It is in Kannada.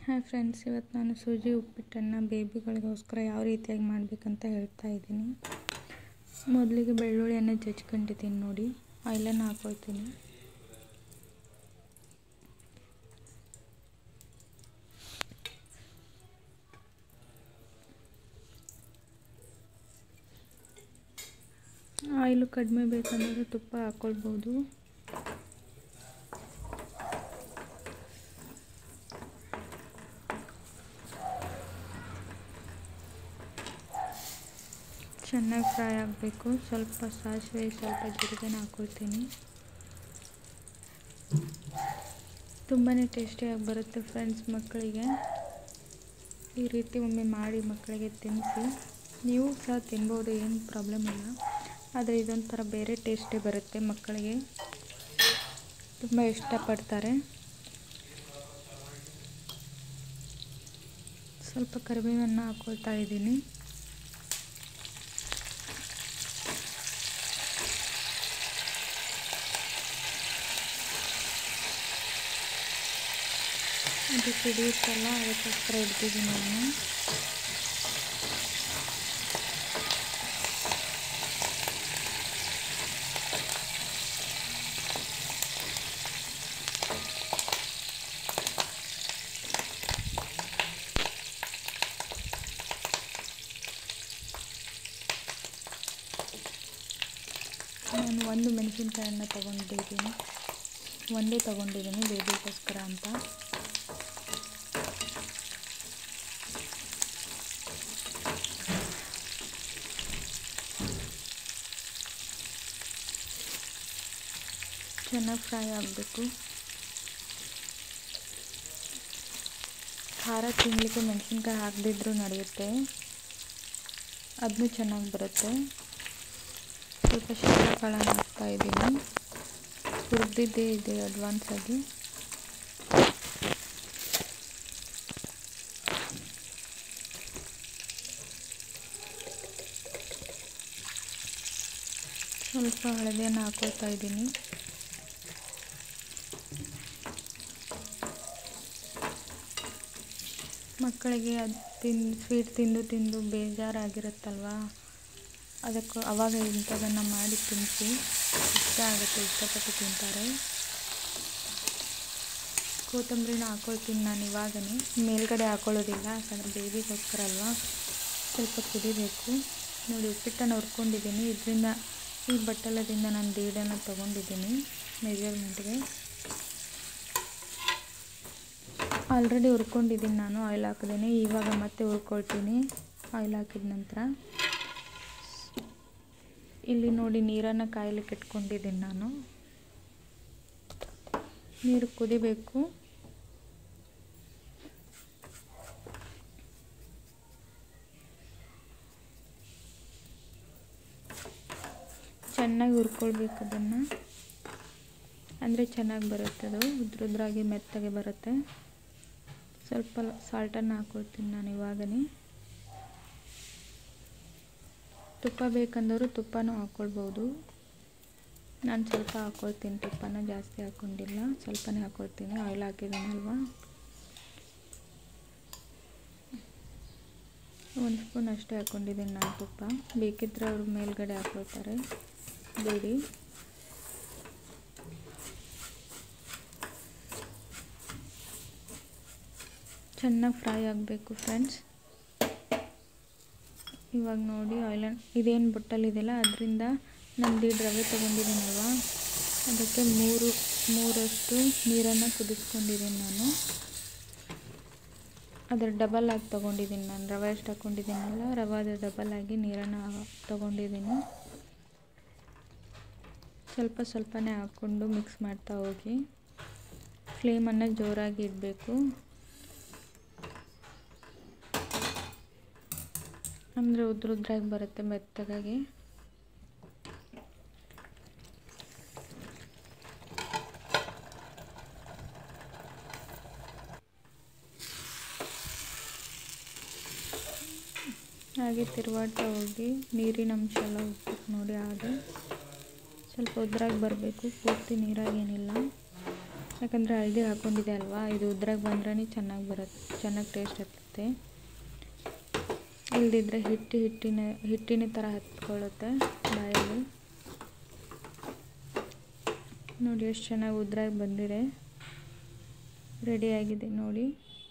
ಹಾಯ್ ಫ್ರೆಂಡ್ಸ್ ಇವತ್ತು ನಾನು ಸೂಜಿ ಉಪ್ಪಿಟ್ಟನ್ನು ಬೇಬಿಗಳಿಗೋಸ್ಕರ ಯಾವ ರೀತಿಯಾಗಿ ಮಾಡಬೇಕಂತ ಹೇಳ್ತಾ ಇದ್ದೀನಿ ಮೊದಲಿಗೆ ಬೆಳ್ಳುಳ್ಳಿಯನ್ನು ಜಜ್ಕೊಂಡಿದ್ದೀನಿ ನೋಡಿ ಆಯಿಲನ್ನು ಹಾಕೊಳ್ತೀನಿ ಆಯಿಲು ಕಡಿಮೆ ಬೇಕಂದರೆ ತುಪ್ಪ ಹಾಕ್ಕೊಳ್ಬೋದು ಚೆನ್ನಾಗಿ ಫ್ರೈ ಆಗಬೇಕು ಸ್ವಲ್ಪ ಸಾಸಿವೆ ಸ್ವಲ್ಪ ಜೀರಿಗೆನ ಹಾಕ್ಕೊಳ್ತೀನಿ ತುಂಬಾ ಟೇಸ್ಟಿಯಾಗಿ ಬರುತ್ತೆ ಫ್ರೆಂಡ್ಸ್ ಮಕ್ಕಳಿಗೆ ಈ ರೀತಿ ಒಮ್ಮೆ ಮಾಡಿ ಮಕ್ಕಳಿಗೆ ತಿನ್ನಿಸಿ ನೀವು ಸಹ ತಿನ್ಬೋದು ಏನು ಪ್ರಾಬ್ಲಮ್ ಇಲ್ಲ ಆದರೆ ಇದೊಂಥರ ಬೇರೆ ಟೇಸ್ಟೇ ಬರುತ್ತೆ ಮಕ್ಕಳಿಗೆ ತುಂಬ ಇಷ್ಟಪಡ್ತಾರೆ ಸ್ವಲ್ಪ ಕರಿಬೇವನ್ನು ಹಾಕ್ಕೊಳ್ತಾ ಇದ್ದೀನಿ ಅದು ಸಿಡಿಯುತ್ತಲ್ಲ ಅದಕ್ಕೋಸ್ಕರ ಇಡ್ತಿದ್ದೀನಿ ನಾನು ನಾನು ಒಂದು ಮೆಣಸಿನ್ಕಾಯನ್ನು ತೊಗೊಂಡಿದ್ದೀನಿ ಒಂದೇ ತೊಗೊಂಡಿದ್ದೀನಿ ಬೇಬಿಗೋಸ್ಕರ ಅಂತ ಚೆನ್ನಾಗಿ ಫ್ರೈ ಆಗಬೇಕು ಖಾರ ತಿನ್ನಲಿಕ್ಕೆ ಮೆಣಸಿನ್ಕಾಯಿ ಹಾಕದಿದ್ರೂ ನಡೆಯುತ್ತೆ ಅದನ್ನೂ ಚೆನ್ನಾಗಿ ಬರುತ್ತೆ ಸ್ವಲ್ಪ ಶೇಂಗಾ ಕಾಳನ್ನು ಹಾಕ್ತಾ ಇದ್ದೀನಿ ಹುರಿದಿದ್ದೇ ಇದೆ ಅಡ್ವಾನ್ಸಾಗಿ ಸ್ವಲ್ಪ ಹಳದಿಯನ್ನು ಹಾಕೊಳ್ತಾ ಇದ್ದೀನಿ ಮಕ್ಕಳಿಗೆ ಅದು ತಿಂದು ಸ್ವೀಟ್ ತಿಂದು ತಿಂದು ಬೇಜಾರಾಗಿರುತ್ತಲ್ವ ಅದಕ್ಕೆ ಅವಾಗ ಇಂಥದನ್ನು ಮಾಡಿ ತಿನ್ನಿಸಿ ಇಷ್ಟ ಆಗುತ್ತೆ ಇಷ್ಟಪಟ್ಟು ತಿಂತಾರೆ ಕೊತ್ತಂಬರಿನ ಹಾಕ್ಕೊಳ್ತೀನಿ ನಾನು ಇವಾಗನೇ ಮೇಲ್ಗಡೆ ಹಾಕೊಳ್ಳೋದಿಲ್ಲ ಯಾಕಂದರೆ ಬೇಬಿಗೋಸ್ಕರ ಅಲ್ವಾ ಸ್ವಲ್ಪ ಕುದಿಬೇಕು ನೋಡಿ ಉಪ್ಪಿಟ್ಟನ್ನು ಹುರ್ಕೊಂಡಿದ್ದೀನಿ ಇದರಿಂದ ಈ ಬಟ್ಟಲದಿಂದ ನಾನು ದೀಡನ್ನು ತೊಗೊಂಡಿದ್ದೀನಿ ಮೆಜರ್ಮೆಂಟ್ಗೆ ಆಲ್ರೆಡಿ ಹುರ್ಕೊಂಡಿದ್ದೀನಿ ನಾನು ಆಯಿಲ್ ಹಾಕಿದ್ದೀನಿ ಇವಾಗ ಮತ್ತೆ ಹುರ್ಕೊಳ್ತೀನಿ ಆಯಿಲ್ ಹಾಕಿದ ನಂತರ ಇಲ್ಲಿ ನೋಡಿ ನೀರನ್ನು ಕಾಯಲಿಕ್ಕೆ ಇಟ್ಕೊಂಡಿದ್ದೀನಿ ನಾನು ನೀರು ಕುದಿಬೇಕು ಚೆನ್ನಾಗಿ ಹುರ್ಕೊಳ್ಬೇಕು ಅದನ್ನು ಅಂದರೆ ಚೆನ್ನಾಗಿ ಬರುತ್ತೆ ಅದು ಉದ್ರುದ್ರಾಗಿ ಮೆತ್ತಗೆ ಬರುತ್ತೆ ಸ್ವಲ್ಪ ಸಾಲ್ಟನ್ನು ಹಾಕ್ಕೊಳ್ತೀನಿ ನಾನು ಇವಾಗನೇ ತುಪ್ಪ ಬೇಕಂದವರು ತುಪ್ಪನೂ ಹಾಕ್ಕೊಳ್ಬೋದು ನಾನು ಸ್ವಲ್ಪ ಹಾಕ್ಕೊಳ್ತೀನಿ ತುಪ್ಪನ ಜಾಸ್ತಿ ಹಾಕ್ಕೊಂಡಿಲ್ಲ ಸ್ವಲ್ಪನೇ ಹಾಕ್ಕೊಳ್ತೀನಿ ಆಯಿಲ್ ಹಾಕಿದ್ದೀನಲ್ವಾ ಒಂದು ಸ್ಪೂನ್ ಅಷ್ಟೇ ಹಾಕ್ಕೊಂಡಿದ್ದೀನಿ ನಾನು ತುಪ್ಪ ಬೇಕಿದ್ದರೆ ಅವ್ರ ಮೇಲ್ಗಡೆ ಹಾಕ್ಕೊಳ್ತಾರೆ ಬೇಡಿ ಚೆನ್ನಾಗಿ ಫ್ರೈ ಆಗಬೇಕು ಫ್ರೆಂಡ್ಸ್ ಇವಾಗ ನೋಡಿ ಆಯಿಲ್ ಇದೇನು ಬೊಟ್ಟಲಿದೆಯಲ್ಲ ಅದರಿಂದ ನಾನು ದೀಡ್ ರವೆ ತೊಗೊಂಡಿದ್ದೀನಲ್ವ ಅದಕ್ಕೆ ಮೂರು ಮೂರಷ್ಟು ನೀರನ್ನು ಕುದಿಸ್ಕೊಂಡಿದ್ದೀನಿ ನಾನು ಅದರ ಡಬಲ್ ಆಗಿ ತೊಗೊಂಡಿದ್ದೀನಿ ನಾನು ರವೆ ಎಷ್ಟು ಹಾಕ್ಕೊಂಡಿದ್ದೀನಲ್ಲ ರವಾದ ಡಬಲ್ ಆಗಿ ನೀರನ್ನು ತೊಗೊಂಡಿದ್ದೀನಿ ಸ್ವಲ್ಪ ಸ್ವಲ್ಪನೇ ಹಾಕ್ಕೊಂಡು ಮಿಕ್ಸ್ ಮಾಡ್ತಾ ಹೋಗಿ ಫ್ಲೇಮನ್ನು ಜೋರಾಗಿ ಇಡಬೇಕು ಅಂದರೆ ಉದ್ರುದ್ರಾಗಿ ಬರುತ್ತೆ ಮೆತ್ತಗಾಗಿ ಹಾಗೆ ತಿರುವಾಡ್ತಾ ಹೋಗಿ ನೀರಿನ ಅಂಶ ಎಲ್ಲ ಉಪ್ಪು ನೋಡಿ ಹಾಗೆ ಸ್ವಲ್ಪ ಉದ್ರಾಗಿ ಬರಬೇಕು ಪೂರ್ತಿ ನೀರಾಗೇನಿಲ್ಲ ಯಾಕಂದರೆ ಹಳದಿ ಹಾಕ್ಕೊಂಡಿದೆ ಅಲ್ವಾ ಇದು ಉದ್ರಾಗ ಬಂದ್ರೇ ಚೆನ್ನಾಗಿ ಬರುತ್ತೆ ಚೆನ್ನಾಗಿ ಟೇಸ್ಟ್ ಹತ್ತುತ್ತೆ ಇಲ್ದಿದ್ರೆ ಹಿಟ್ಟು ಹಿಟ್ಟಿನ ಹಿಟ್ಟಿನ ಥರ ಹತ್ಕೊಳ್ಳುತ್ತೆ ಬಾಯಲ್ಲಿ ನೋಡಿ ಎಷ್ಟು ಚೆನ್ನಾಗಿ ಉದ್ರಾಗಿ ಬಂದಿದೆ ರೆಡಿಯಾಗಿದೆ ನೋಡಿ